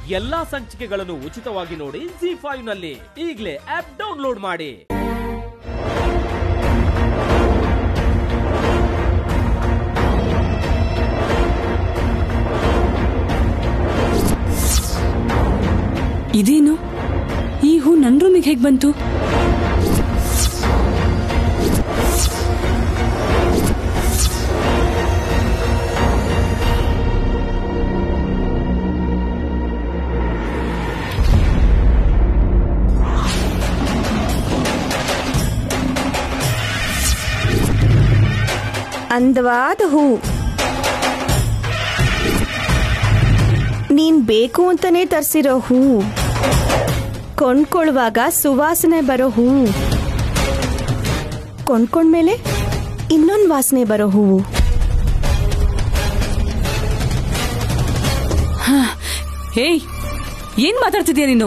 ಎಲ್ಲಾ ಸಂಚಿಕೆಗಳನ್ನು ಉಚಿತವಾಗಿ ನೋಡಿ ಜಿ ಫೈವ್ ನಲ್ಲಿ ಈಗಲೇ ಆಪ್ ಡೌನ್ಲೋಡ್ ಮಾಡಿ ಇದೇನು ಈ ಹೂ ನನ್ ರೂಮಿಗೆ ಹೇಗ್ ಬಂತು ಅಂದವಾದ ಹೂ ನೀನ್ ಬೇಕು ಅಂತಾನೆ ತರ್ಸಿರೋ ಹೂ ಕೊಂಡ್ಕೊಳ್ಳುವಾಗ ಸುವಾಸನೆ ಬರೋ ಹೂ ಕೊಂಡ್ಕೊಂಡ್ಮೇಲೆ ಇನ್ನೊಂದು ವಾಸನೆ ಬರೋ ಹೂವು ಹೇಯ್ ಏನ್ ಮಾತಾಡ್ತಿದ್ಯಾ ನೀನು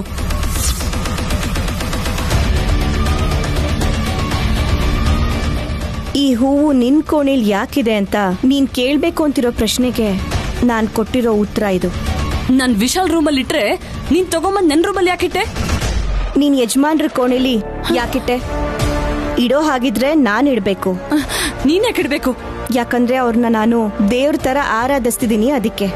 ಈ ಹೂವು ನಿನ್ ಕೋಣೆಲ್ ಯಾಕಿದೆ ಅಂತ ನೀನ್ ಕೇಳ್ಬೇಕು ಅಂತಿರೋ ಪ್ರಶ್ನೆಗೆ ನಾನ್ ಕೊಟ್ಟಿರೋ ಉತ್ತರ ಇದು ನನ್ ವಿಶಾಲ್ ರೂಮಲ್ಲಿ ಇಟ್ರೆ ನೀನ್ ತಗೊಂಬಂದ್ ನನ್ ರೂಮಲ್ಲಿ ಯಾಕಿಟ್ಟೆ ನೀನ್ ಯಜಮಾನ್ರ ಕೋಣೆಲಿ ಯಾಕಿಟ್ಟೆ ಇಡೋ ಹಾಗಿದ್ರೆ ನಾನ್ ಇಡ್ಬೇಕು ಅಹ್, ನೀನ್ ಯಾಕಿಡ್ಬೇಕು ಯಾಕಂದ್ರೆ ಅವ್ರನ್ನ ನಾನು ದೇವ್ರ ತರ ಆರಾಧಿಸ್ತಿದ್ದೀನಿ ಅದಕ್ಕೆ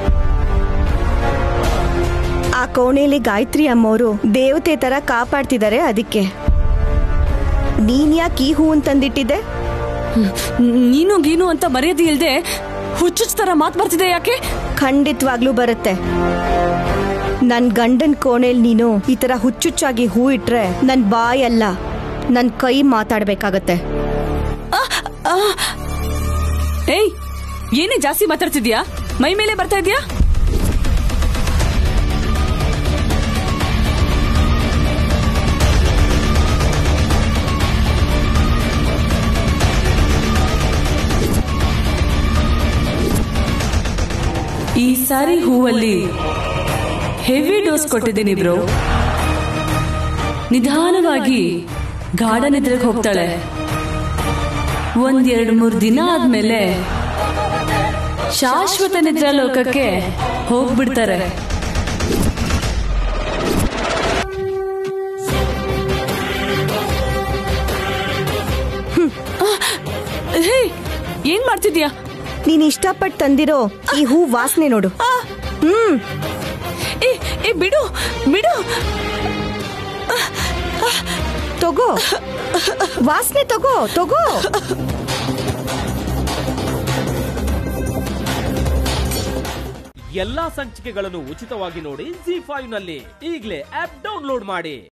ಆ ಕೋಣೆಯಲ್ಲಿ ಗಾಯತ್ರಿ ಅಮ್ಮವರು ದೇವತೆ ತರ ಕಾಪಾಡ್ತಿದ್ದಾರೆ ಅದಕ್ಕೆ ನೀನ್ ಯಾಕೆ ಈ ಹೂವನ್ ತಂದಿಟ್ಟಿದ್ದೆ ನೀನು ಗೀನು ಅಂತ ಮರ್ಯಾದೆ ಇಲ್ದೆ ಹುಚ್ಚುಚ್ಚ ತರ ಮಾತ್ ಬರ್ತಿದೆ ಯಾಕೆ ಖಂಡಿತವಾಗ್ಲೂ ಬರುತ್ತೆ ನನ್ ಗಂಡನ್ ಕೋಣೆಲ್ ನೀನು ಈ ತರ ಹುಚ್ಚುಚ್ಚಾಗಿ ಹೂ ಇಟ್ರೆ ನನ್ ಬಾಯಲ್ಲ ನನ್ ಕೈ ಮಾತಾಡ್ಬೇಕಾಗತ್ತೆ ಏಯ್ ಏನೇ ಜಾಸ್ತಿ ಮಾತಾಡ್ತಿದ್ಯಾ ಮೈ ಮೇಲೆ ಬರ್ತಾ ಇದ್ಯಾ ಈ ಸಾರಿ ಹೂವಲ್ಲಿ ಹೆವಿ ಡೋಸ್ ಕೊಟ್ಟಿದ್ದೀನಿ ಬ್ರೋ ನಿಧಾನವಾಗಿ ಗಾಢ ನಿದ್ರೆಗೆ ಹೋಗ್ತಾಳೆ ಒಂದೆರಡು ಮೂರು ದಿನ ಆದ್ಮೇಲೆ ಶಾಶ್ವತ ನಿದ್ರಾ ಲೋಕಕ್ಕೆ ಹೋಗ್ಬಿಡ್ತಾರೆ ಆಹ್, ಹೇ, ಏನ್ ಮಾಡ್ತಿದ್ಯಾ ನೀನ್ ಇಷ್ಟಪಟ್ಟು ತಂದಿರೋ ಈ ಹೂ ವಾಸನೆ ನೋಡು ಹ್ಮ್ ಏ ಏ ಬಿಡು ಬಿಡು ತಗೋ ವಾಸನೆ ತಗೋ ತಗೋ ಎಲ್ಲಾ ಸಂಚಿಕೆಗಳನ್ನು ಉಚಿತವಾಗಿ ನೋಡಿ ಜಿ ಫೈವ್ ನಲ್ಲಿ ಈಗಲೇ ಆಪ್ ಡೌನ್ಲೋಡ್ ಮಾಡಿ